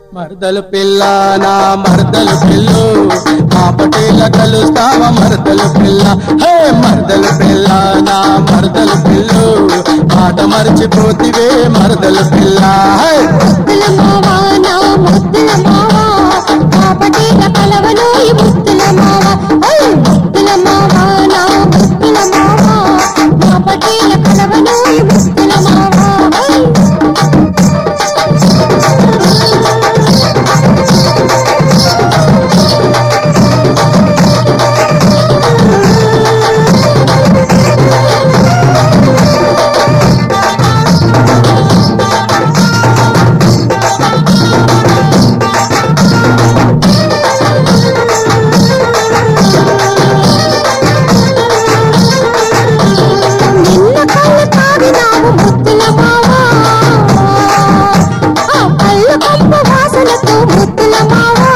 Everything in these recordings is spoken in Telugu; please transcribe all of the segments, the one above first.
మరదలు పిల్ల నా మరదలు పిల్లు మా పటేల కలుస్తావా మరదలు పిల్ల హే మరదలు పిల్ల నా మరదలు పిల్లు మాట మర్చిపోతివే మరదలు పిల్ల హే ముద్దుల మావా నా ముద్దుల మావా మా పటేల కలవను ఈ ముద్దుల మావా ఓయ్ ముద్దుల మావా నా ముద్దుల మావా మా పటేల కలవను ఈ ముద్దుల మావా ఓయ్ నిన్న కళ్ళు తాగినావు ముద్దుల మావా ఆ కళ్ళు కంపు వాసనతో ముద్దుల మావా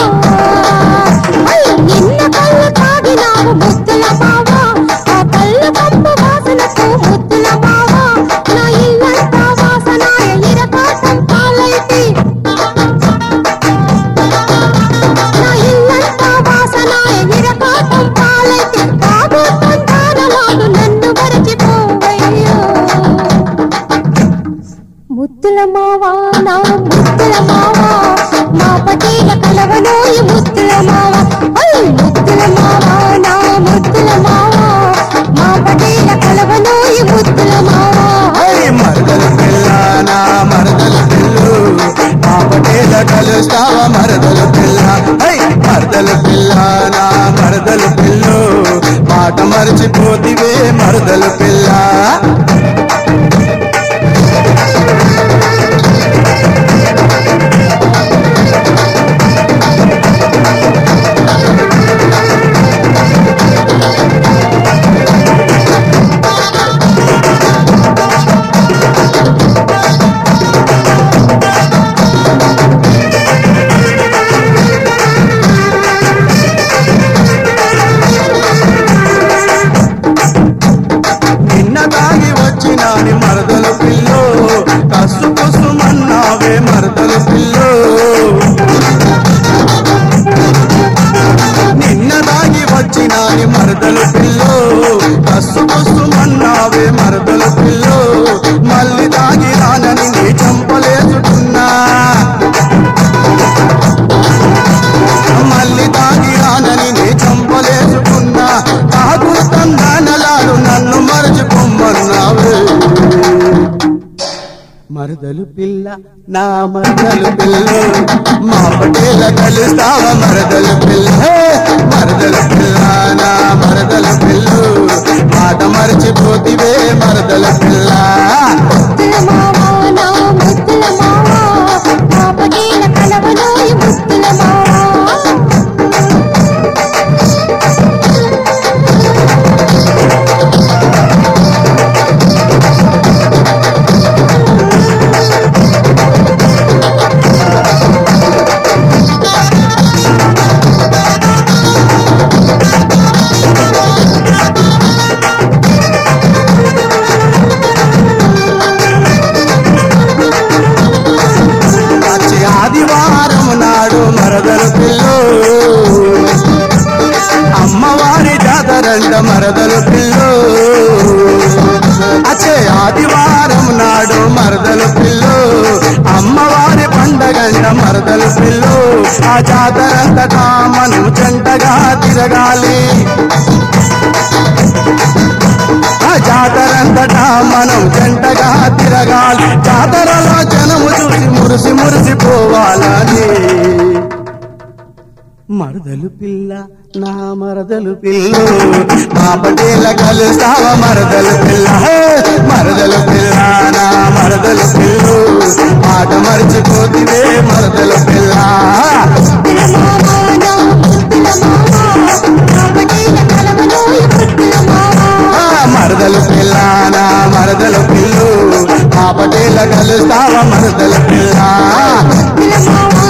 అయ్య, నిన్న కళ్ళు తాగినావు ముద్దుల మావా ఆ కళ్ళు కంపు వాసనతో ముద్దుల మావా నా ఇల్లంతా వాసనాయ ఇరకాటం పాలైతే నా ఇల్లంతా వాసనాయ ఇరకాటం పాలైతే బాబు సంతానలాగు నన్ను మరచిపోవయ్యో ముద్దుల మావా నా ముద్దుల మావా మా పటేల కలవను ఈ ముద్దుల మావా ఓయ్ ముద్దుల మావా నా ముద్దుల మావా మా పటేల కలవను ఈ ముద్దుల మావా హే మరదలు పిల్ల నా మరదలు పిల్లు మా పటేల కలుస్తావా మరదలు పిల్ల హే మరదలు పిల్ల నా మరదలు పిల్లు మాట మర్చిపోతివే మరదలు పిల్ల నిన్న తాగి వచ్చినాని మరదలు పిల్లు కసు కుసుమన్నావే మరదలు పిల్లు నిన్న తాగి వచ్చినాని మరదలు పిల్లు కసు కుసుమన్నావే మరదలు పిల్లు మళ్ళీ తాగి రానని నీ చంపలేసుకున్నా మళ్ళీ తాగి రానని నీ చంపలేసుకున్నా తాగుడు తందానలాడు నన్ను మరచిపోమ్మన్నావే మరదలు పిల్ల నా మరదలు పిల్ల మా పటేల కలుస్తావా మరదలు పిల్ల హే! మరదలు పిల్ల నా మరదలు పిల్ల మాట మరచిపోతివే మరదలు పిల్ల ముద్దుల మావా నా ముద్దుల మావా మా పటేల కలవను ఈ ముద్దుల మావా వచ్చే ఆదివారం నాడు మరదలు పిల్లు అమ్మవారి జాతరంట మరదలు పిల్లు అచ్చే ఆదివారం నాడు మరదలు పిల్లు అమ్మవారి పండగంట మరదలు పిల్లు ఆ జాతరంతటా మనం జంటగా తిరగాలి ఆ జాతరంతటా మనం జంటగా తిరగాలి జాతరలో జనము చూసి మురిసి మురిసిపోవాలని మరదలు పిల్ల నా మరదలు పిల్ల మా పటేల కలుస్తావా మరదలు పిల్ల హే! మరదలు పిల్ల నా మరదలు పిల్ల మాట మర్చిపోతివే మరదలు పిల్ల ముద్దుల మావా నా ముద్దుల మావా మా పటేల కలవను ఈ ముద్దుల మావా ఆ, మరదలు పిల్ల నా మరదలు పిల్లు మా పటేల కలుస్తావా మరదలు పిల్ల ముద్దుల మావా